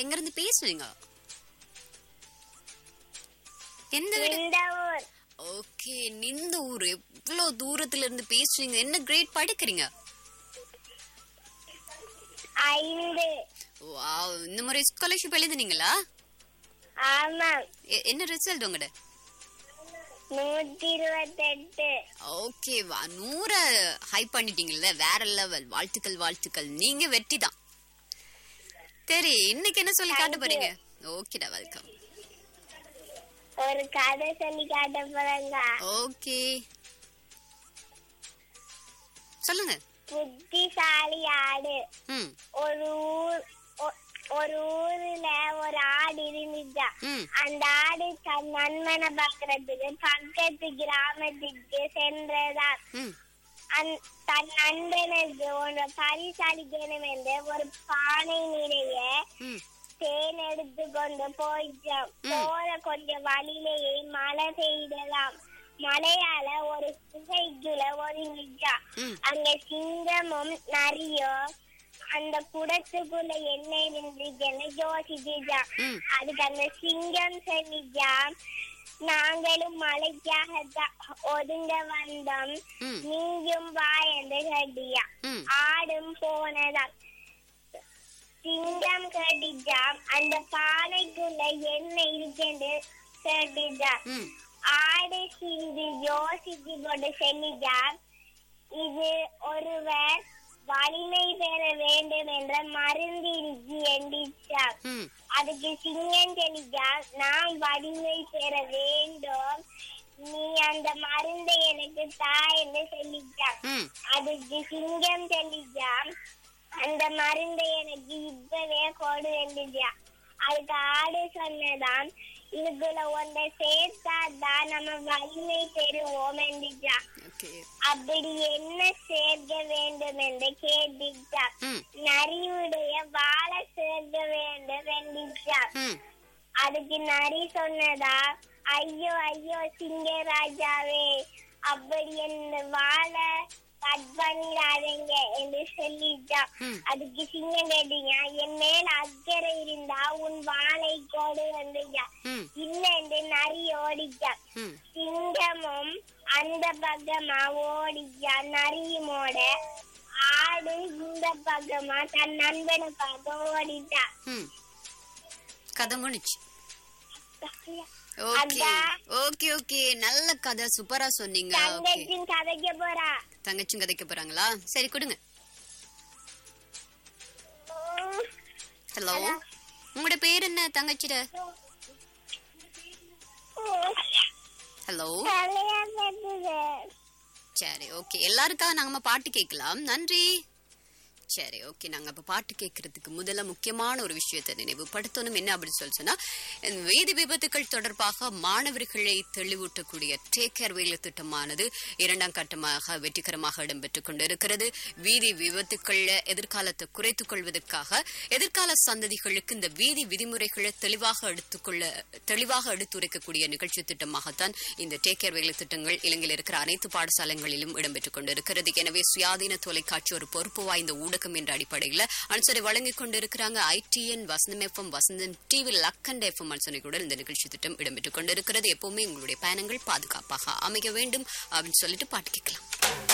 எங்க இருந்து பேசுறீங்க எந்த வீடு இந்த ஊர் ஓகே நிந்த ஊர் எவ்வளவு தூரத்துல இருந்து பேசுறீங்க என்ன கிரேட் படிக்கிறீங்க ஐந்து வாவ் இந்த முறை ஸ்காலர்ஷிப் எழுதுனீங்களா ஆமாம் எ- என்ன ரிசல்ட் உங்கட நூத்தி இருபத்தெட்டு ஓகே வா நூற ஹை பண்ணிட்டீங்கல்ல வேற லெவல் வாழ்த்துக்கள் வாழ்த்துக்கள் நீங்க வெற்றி தான் சரி இன்னைக்கு என்ன சொல்லி காட்ட Thank போறீங்க ஓகேடா வெல்கம் ஒரு கதை சொல்லி காட்ட போறாங்க ஓகே சொல்லுங்க புத்திசாலி ஆடு ம் ஒரு ஊர் ஒ- ஒரு ஊர்ல ஒரு ஆடு இருந்துச்சா ம் அந்த ஆடு தன் நண்பனை பாக்குறதுக்கு பக்கத்து கிராமத்துக்கு சென்றதாம் ம் அந்- தன் நண்பனுக்கு ஒரு பரிசளிக்கணும் என்று ஒரு பானை நிறைய ம் தேன் எடுத்து கொண்டு போயிட்டான் போற கொஞ்சம் வழியிலேயே மழை பெய்ததாம் மழையால ஒரு குகைக்குள்ள ஒதுங்கிட்டான் ம் அங்க சிங்கமும் நரியும் அந்த குடத்துக்குள்ள என்ன இருந்துச்சுன்னு யோசிச்சுட்டான் ம் அதுக்கு அந்த சிங்கம் சொல்லிச்சான் நாங்களும் மழைக்காக தான் ஒதுங்க வந்தோம் ம் நீயும் வா என்று கேட்டியா ம் ஆடும் போனதாம் சிங்கம் கேட்டுச்சாம் அந்த பானைக்குள்ள என்ன இருக்குன்னு கேட்டுச்சாம் ம் ஆடு சிந்து யோசிச்சு கொண்டு செல்லிச்சாம் இது ஒருவர் வலிமை பெற வேண்டும் என்ற மருந்து இருக்கு எண்டிச்சாம் ம் அதுக்கு சிங்கம் தெளிச்சா நான் வலிமை பெற வேண்டும் நீ அந்த மருந்தை எனக்கு தா என்று சொல்லிட்டான் ம் அதுக்கு சிங்கம் தெளிச்சா அந்த மருந்தை எனக்கு இப்பவே கொடு என்றுச்சா அதுக்கு ஆடு சொன்னதாம் இதுக்குள்ள ஒன்றை சேர்த்தா தான் நம்ம வலிமை பெறுவோம் என்றுச்சா ஓகே அப்படி என்ன சேர்க்க வேண்டும் என்று கேட்டுச்சா ம் நரியுடைய வாழை சேர்க்க வேண்டும் என்றுச்சா ம் அதுக்கு நரி சொன்னதா ஐயோ ஐயோ சிங்கராஜாவே அப்படி என்ன வாழை கட் பண்ணிடாதீங்க என்று சொல்லிட்டா ம். அதுக்கு சிங்கம் கேட்டீங்க என் மேல அக்கறை இருந்தா உன் வாழை கோடு வந்துயா ம் இல்ல என்று நரி ஓடிச்சா ம் சிங்கமும் அந்த பக்கமா ஓடிச்சா நரியுமோட ஆடு இந்த பக்கமா தன் நண்பனை பார்க்க ஓடிட்டா ம் கதை முடிச்சு ஓகே அதான். ஓகே ஓகே நல்ல கதை சூப்பரா சொன்னீங்க ஓகே தங்கச்சின் கதைக்க போறா தங்கச்சும் கதைக்க போறாங்களா சரி கொடுங்க ஹலோ உங்களோட பேர் என்ன தங்கச்சிட ஹலோ தலையா பெற்றது சரி ஓகே எல்லாருக்காக நாங்க பாட்டு கேட்கலாம் நன்றி சரி ஓகே நாங்க அப்ப பாட்டு கேட்கறதுக்கு முதல்ல முக்கியமான ஒரு விஷயத்தை நினைவுபடுத்தணும் என்ன அப்படின்னு சொல்லி சொன்னா இந்த வேதி விபத்துக்கள் தொடர்பாக மாணவர்களை தெளிவூட்டக்கூடிய டேக் கேர் வேலை திட்டமானது இரண்டாம் கட்டமாக வெற்றிகரமாக இடம்பெற்றுக் கொண்டிருக்கிறது வீதி விபத்துக்கள்ல எதிர்காலத்தை குறைத்துக் கொள்வதற்காக எதிர்கால சந்ததிகளுக்கு இந்த வீதி விதிமுறைகளை தெளிவாக எடுத்துக்கொள்ள தெளிவாக எடுத்துரைக்கக்கூடிய நிகழ்ச்சி திட்டமாகத்தான் இந்த டேக் கேர் வேலை திட்டங்கள் இலங்கையில் இருக்கிற அனைத்து பாடசாலைகளிலும் இடம்பெற்றுக் கொண்டிருக்கிறது எனவே சுயாதீன தொலைக்காட்சி ஒரு பொறுப்பு வாய்ந்த ஊடகம் என்ற அடிப்படையில் அனுசரி வழங்கிக் கொண்டிருக்கிறாங்க ITN Vasantham FM Vasantham TV லக்கண்ட் எஃப்எம் அனுசரிகளுடன் இந்த நிகழ்ச்சி திட்டம் இடம்பெற்றுக் கொண்டிருக்கிறது எப்பவுமே உங்களுடைய பயணங்கள் பாதுகாப்பாக அமைய வேண்டும் அப்படின்னு சொல்லிட்டு பாட்டு கேட்கலாம்